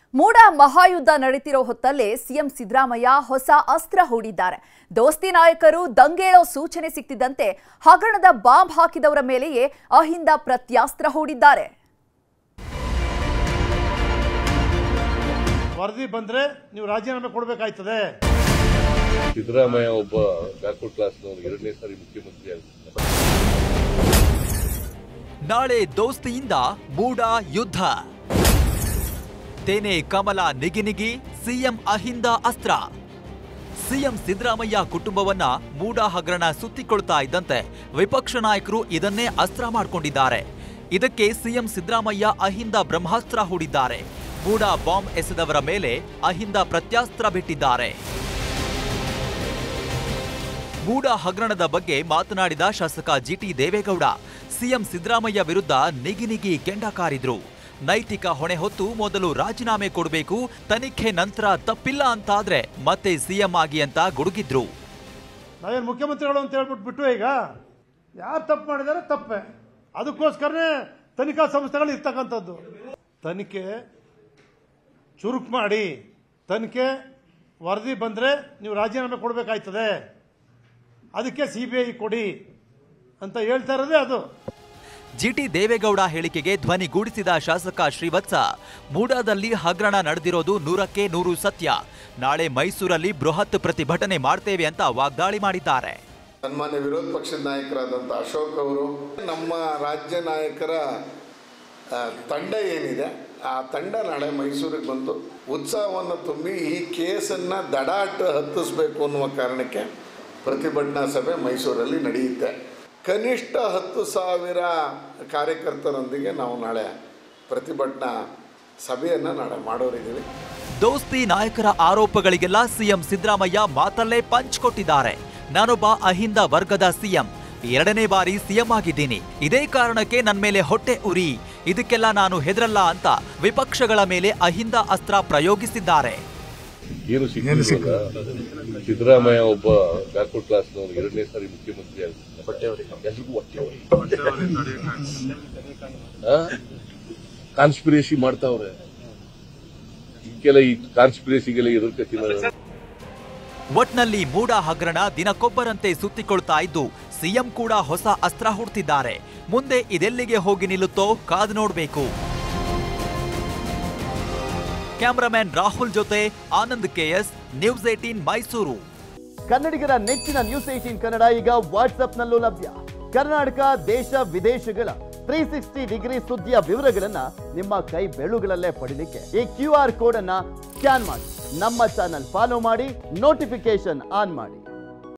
ಮೂಡ ಮಹಾಯುದ್ಧ ನಡೀತಿರೋ ಹೊತ್ತಲ್ಲೇ CM Siddaramaiah ಹೊಸ ಅಸ್ತ್ರ ಹೂಡಿದ್ದಾರೆ ದೋಸ್ತಿ ನಾಯಕರು ದಂಗೇಳೋ ಸೂಚನೆ ಸಿಕ್ತಿದ್ದಂತೆ ಹಗರಣದ ಬಾಂಬ್ ಹಾಕಿದವರ ಮೇಲೆಯೇ ಅಹಿಂದ ಪ್ರತ್ಯಾಸ್ತ್ರ ಹೂಡಿದ್ದಾರೆ ವರದಿ ಬಂದ್ರೆ ನೀವು ರಾಜೀನಾಮೆ ಕೊಡಬೇಕಾಯ್ತದೆ ಸಿದ್ದರಾಮಯ್ಯ ಒಬ್ಬ ಬ್ಯಾಕ್ವರ್ಡ್ ಕ್ಲಾಸ್ನವರು ಎರಡನೇ ಸಾರಿ ಮುಖ್ಯಮಂತ್ರಿ ಆಗ್ತಾರೆ ನಾಳೆ ದೋಸ್ತಿಯಿಂದ ಮೂಡ ಯುದ್ಧ ತೇನೆ ಕಮಲ ನಿಗಿನಿಗಿ ಸಿಎಂ ಅಹಿಂದ ಅಸ್ತ್ರ ಸಿಎಂ ಸಿದ್ದರಾಮಯ್ಯ ಕುಟುಂಬವನ್ನ ಮೂಡ ಹಗರಣ ಸುತ್ತಿಕೊಳ್ತಾ ಇದ್ದಂತೆ ವಿಪಕ್ಷ ನಾಯಕರು ಇದನ್ನೇ ಅಸ್ತ್ರ ಮಾಡಿಕೊಂಡಿದ್ದಾರೆ ಇದಕ್ಕೆ ಸಿಎಂ ಸಿದ್ದರಾಮಯ್ಯ ಅಹಿಂದ ಬ್ರಹ್ಮಾಸ್ತ್ರ ಹೂಡಿದ್ದಾರೆ ಮೂಡ ಬಾಂಬ್ ಎಸೆದವರ ಮೇಲೆ ಅಹಿಂದ ಪ್ರತ್ಯಾಸ್ತ್ರ ಬಿಟ್ಟಿದ್ದಾರೆ ಮೂಡ ಹಗರಣದ ಬಗ್ಗೆ ಮಾತನಾಡಿದ ಶಾಸಕ ಜಿಟಿ ದೇವೇಗೌಡ ಸಿಎಂ ಸಿದ್ದರಾಮಯ್ಯ ವಿರುದ್ಧ ನಿಗಿನಿಗಿ ಕೆಂಡ ಕಾರಿದ್ರು ನೈತಿಕ ಹೊಣೆ ಹೊತ್ತು ಮೊದಲು ರಾಜೀನಾಮೆ ಕೊಡಬೇಕು ತನಿಖೆ ನಂತರ ತಪ್ಪಿಲ್ಲ ಅಂತಾದ್ರೆ ಮತ್ತೆ ಸಿಎಂ ಆಗಿ ಅಂತ ಗುಡುಗಿದ್ರು ನಾವೇನು ಮುಖ್ಯಮಂತ್ರಿಗಳು ಅಂತ ಹೇಳ್ಬಿಟ್ಟು ಬಿಟ್ಟು ಈಗ ಯಾರು ತಪ್ಪು ಮಾಡಿದ್ದಾರೆ ತಪ್ಪೆ ಅದಕ್ಕೋಸ್ಕರನೇ ತನಿಖಾ ಸಂಸ್ಥೆಗಳು ಇರ್ತಕ್ಕಂಥದ್ದು ತನಿಖೆ ಚುರುಕು ಮಾಡಿ ತನಿಖೆ ವರದಿ ಬಂದರೆ ನೀವು ರಾಜೀನಾಮೆ ಕೊಡಬೇಕಾಯ್ತದೆ ಅದಕ್ಕೆ ಸಿ ಬಿ ಐ ಕೊಡಿ ಅಂತ ಹೇಳ್ತಾ ಇರೋದೇ ಅದು ಜಿಟಿ ದೇವೇಗೌಡ ಹೇಳಿಕೆಗೆ ಧ್ವನಿಗೂಡಿಸಿದ ಶಾಸಕ ಶ್ರೀವತ್ಸ ಮೂಡಾದಲ್ಲಿ ಹಗರಣ ನಡೆದಿರೋದು ನೂರಕ್ಕೆ ನೂರು ಸತ್ಯ ನಾಳೆ ಮೈಸೂರಲ್ಲಿ ಬೃಹತ್ ಪ್ರತಿಭಟನೆ ಮಾಡ್ತೇವೆ ಅಂತ ವಾಗ್ದಾಳಿ ಮಾಡಿದ್ದಾರೆ ಸನ್ಮಾನ್ಯ ವಿರೋಧ ಪಕ್ಷದ ನಾಯಕರಾದಂಥ ಅಶೋಕ್ ಅವರು ನಮ್ಮ ರಾಜ್ಯ ನಾಯಕರ ಆ, ತಂಡ ಏನಿದೆ ಆ ತಂಡ ನಾಳೆ ಮೈಸೂರಿಗೆ ಬಂದು ಉತ್ಸಾಹವನ್ನು ತುಂಬಿ ಈ ಕೇಸನ್ನು ದಡಾಟ ಹತ್ತಿಸ್ಬೇಕು ಅನ್ನುವ ಕಾರಣಕ್ಕೆ ಪ್ರತಿಭಟನಾ ಸಭೆ ಮೈಸೂರಲ್ಲಿ ನಡೆಯುತ್ತೆ ಕನಿಷ್ಠ ಹತ್ತು ಸಾವಿರ ಕಾರ್ಯಕರ್ತರೊಂದಿಗೆ ನಾವು ನಾಳೆ ಪ್ರತಿಭಟನಾ ಸಭೆಯನ್ನು ನಾಳೆ ಮಾಡೋರಿದ್ದೀವಿ ದೋಸ್ತಿ ನಾಯಕರ ಆರೋಪಗಳಿಗೆಲ್ಲ ಸಿಎಂ ಸಿದ್ದರಾಮಯ್ಯ ಮಾತಲ್ಲೇ ಪಂಚ್ ಕೊಟ್ಟಿದ್ದಾರೆ ನಾನೊಬ್ಬ ಅಹಿಂದ ವರ್ಗದ ಸಿಎಂ ಎರಡನೇ ಬಾರಿ ಸಿಎಂ ಆಗಿದ್ದೀನಿ ಇದೇ ಕಾರಣಕ್ಕೆ ನನ್ನ ಮೇಲೆ ಹೊಟ್ಟೆ ಉರಿ ಇದಕ್ಕೆಲ್ಲ ನಾನು ಹೆದರಲ್ಲ ಅಂತ ವಿಪಕ್ಷಗಳ ಮೇಲೆ ಅಹಿಂದ ಅಸ್ತ್ರ ಪ್ರಯೋಗಿಸಿದ್ದಾರೆ ಏನು ಸಿಕ್ಕಿಲ್ಲ ಸಿದ್ದರಾಮಯ್ಯ ಒಬ್ಬ ಬ್ಯಾಕ್ವರ್ಡ್ ಕ್ಲಾಸ್ನವರು ಎರಡನೇ ಸಾರಿ ಮುಖ್ಯಮಂತ್ರಿ ಆಗ್ತಾರೆ ಎಲ್ರಿಗೂ ಕಾನ್ಸ್ಪಿರೇಸಿ ಮಾಡ್ತಾವ್ರೆ ಈಗೆಲ್ಲ ಈ ಕಾನ್ಸ್ಪಿರೇಸಿಗೆಲ್ಲ ಎದುರ್ಕತ್ತೀನಿ ಒಟ್ನಲ್ಲಿ ಮೂಡ ಹಗರಣ ದಿನಕ್ಕೊಬ್ಬರಂತೆ ಸುತ್ತಿಕೊಳ್ತಾ ಇದ್ದು ಸಿಎಂ ಕೂಡ ಹೊಸ ಅಸ್ತ್ರ ಹುಡ್ತಿದ್ದಾರೆ ಮುಂದೆ ಇದೆಲ್ಲಿಗೆ ಹೋಗಿ ನಿಲ್ಲುತ್ತೋ ಕಾದು ನೋಡಬೇಕು ಕ್ಯಾಮರಾಮ್ಯಾನ್ ರಾಹುಲ್ ಜೊತೆ Anand KS news eighteen Mysuru ಕನ್ನಡಿಗರ ನೆಚ್ಚಿನ ನ್ಯೂಸ್ ಏಟೀನ್ ಕನ್ನಡ ಈಗ ವಾಟ್ಸ್ಆಪ್ನಲ್ಲೂ ಲಭ್ಯ ಕರ್ನಾಟಕ ದೇಶ ವಿದೇಶಗಳ ತ್ರೀ ಸಿಕ್ಸ್ಟಿ ಡಿಗ್ರಿ ಸುದ್ದಿಯ ವಿವರಗಳನ್ನ ನಿಮ್ಮ ಕೈ ಬೆಳುಗಳಲ್ಲೇ ಪಡಿಲಿಕ್ಕೆ ಈ ಕ್ಯೂ ಆರ್ ಕೋಡ್ ಅನ್ನ ಸ್ಕ್ಯಾನ್ ಮಾಡಿ ನಮ್ಮ ಚಾನಲ್ ಫಾಲೋ ಮಾಡಿ ನೋಟಿಫಿಕೇಶನ್ ಆನ್ ಮಾಡಿ